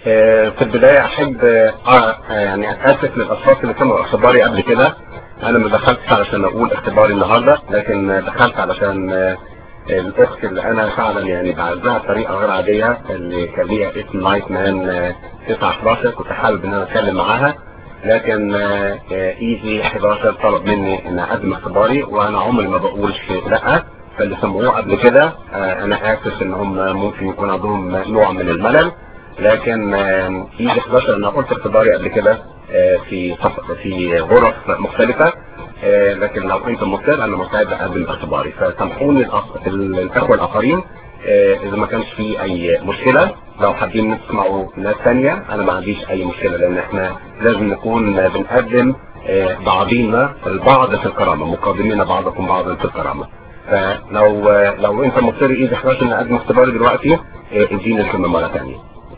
آه، في البداية أحب آه، آه، يعني أتأسف للأشخاص اللي كانوا اختباري قبل كده أنا ما دخلتش علشان أقول اختباري النهاردة لكن آه، دخلت علشان آه، الأخت اللي أنا فعلا يعني بعزها بطريقة غير عادية اللي كان ليها اسم لايت مان 9 11 كنت حابب إن أنا أتكلم معاها لكن ايزي 11 طلب مني ان اقدم اختباري وانا عمري ما بقولش لا فاللي سمعوه قبل كده آه، انا اسف ان هم ممكن يكون عندهم نوع من الملل لكن ايزي 11 انا قلت اختباري قبل كده آه، في صف- في غرف مختلفة آه، لكن لو انت مصر انا مستعد اقدم اختباري فسامحوني الأخ- الاخوة الاخرين آه، اذا ما كانش في اي مشكلة لو حابين تسمعوا ناس تانية انا ما عنديش اي مشكلة لان احنا لازم نكون بنقدم آه، بعضينا البعض في الكرامة مقدمين بعضكم بعضا في الكرامة فلو آه، لو انت مصر ايدي 11 ان اقدم اختباري دلوقتي آه، اديني الكلمة مرة تانية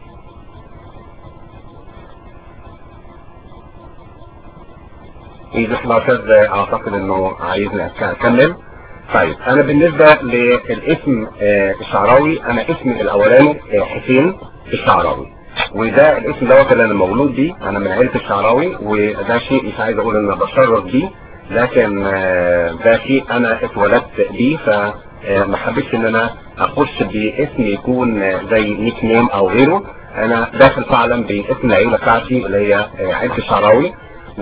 ايدي 11 اعتقد انه عايزني اكمل طيب انا بالنسبة للاسم آه، الشعراوي انا اسمي الاولاني آه، حسين الشعراوي وده الاسم دوت اللي انا مولود بيه انا من عيلة الشعراوي وده شيء مش عايز اقول ان انا بشرف بيه لكن آه، ده شيء انا اتولدت بيه فما حبيتش ان انا اخش باسم يكون آه، زي نيك نيم او غيره انا داخل فعلا باسم العيلة بتاعتي اللي هي آه، عيلة الشعراوي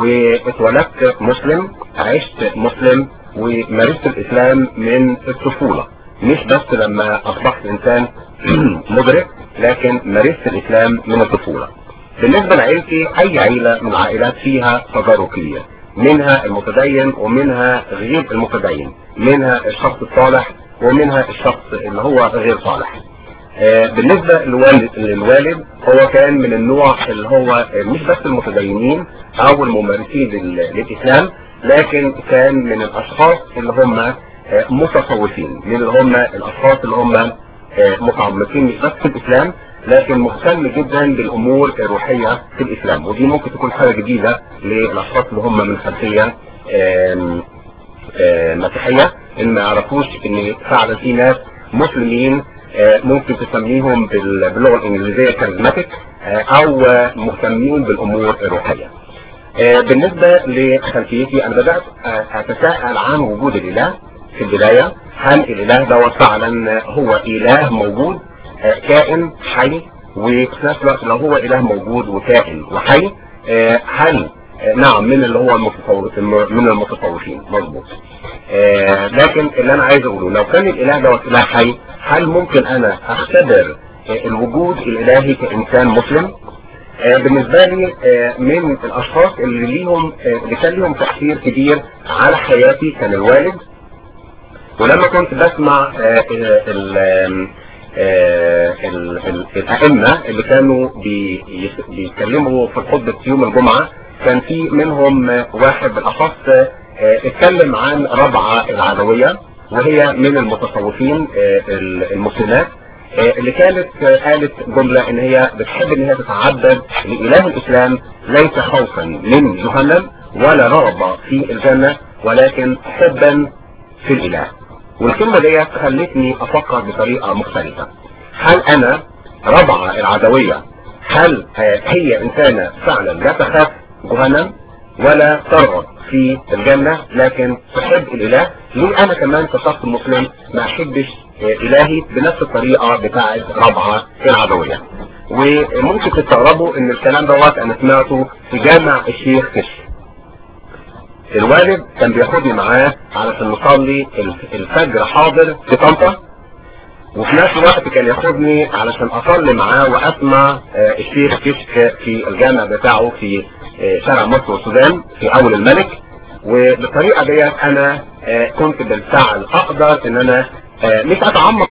واتولدت مسلم عشت مسلم ومارست الاسلام من الطفولة مش بس لما اصبحت انسان مدرك لكن مارست الاسلام من الطفولة بالنسبة لعيلتي اي عيلة من العائلات فيها تجاركية منها المتدين ومنها غير المتدين منها الشخص الصالح ومنها الشخص اللي هو غير صالح آه، بالنسبة للوالد, للوالد هو كان من النوع اللي هو آه، مش بس المتدينين او الممارسين لل- للاسلام لكن كان من الاشخاص اللي هم آه، متصوفين من اللي هم الاشخاص اللي هم آه، متعمقين مش بس في الاسلام لكن مهتم جدا بالامور الروحية في الاسلام ودي ممكن تكون حاجة جديدة للاشخاص اللي هم من خلفية آم، آه، مسيحية ان ما يعرفوش ان فعلا في ناس مسلمين آه، ممكن تسميهم بال- باللغة الانجليزية كاريزماتيك او آه، مهتمين بالامور الروحية آه، بالنسبة لخلفيتي انا بدأت آه، اتساءل عن وجود الاله في البداية هل الاله دوت فعلا هو اله موجود آه، كائن حي وفي نفس الوقت لو هو اله موجود وكائن وحي آه، هل آه، نعم من اللي هو المتصوف من المتصوفين مظبوط آه، لكن اللي انا عايز اقوله لو كان الاله دوت اله حي هل ممكن انا اختبر آه، الوجود الالهي كانسان مسلم آه، بالنسبة لي آه، من الاشخاص اللي ليهم آه، اللي كان ليهم تأثير كبير على حياتي كان الوالد ولما كنت بسمع آه، ال- آم، آه، ال- ال- الأئمة اللي كانوا بي- يس- بيتكلموا في الخطبة يوم الجمعة كان في منهم آه، واحد بالأخص آه، اتكلم عن ربعة العدوية وهي من المتصوفين آه، ال- المسلمات آه، اللي كانت آه، قالت جملة ان هي بتحب ان هي تتعبد لإله الإسلام ليس خوفا من جهنم ولا رغبة في الجنة ولكن حبا في الإله والكلمة دي خلتني أفكر بطريقة مختلفة هل أنا ربعة العدوية هل آه، هي إنسانة فعلا لا تخاف جهنم ولا ترغب في الجنة لكن تحب الإله ليه أنا كمان كشخص مسلم ما أحبش آه، إلهي بنفس الطريقة بتاعت ربعة العدوية وممكن تستغربوا ان الكلام دوت انا سمعته في جامع الشيخ كشف الوالد كان بياخدني معاه علشان نصلي الف- الفجر حاضر في طنطا وفي نفس الوقت كان ياخدني علشان اصلي معاه واسمع آه، الشيخ كشك في الجامع بتاعه في آه، شارع مصر والسودان في اول الملك وبالطريقه ديت انا آه، كنت بالفعل اقدر ان انا آه، مش اتعمق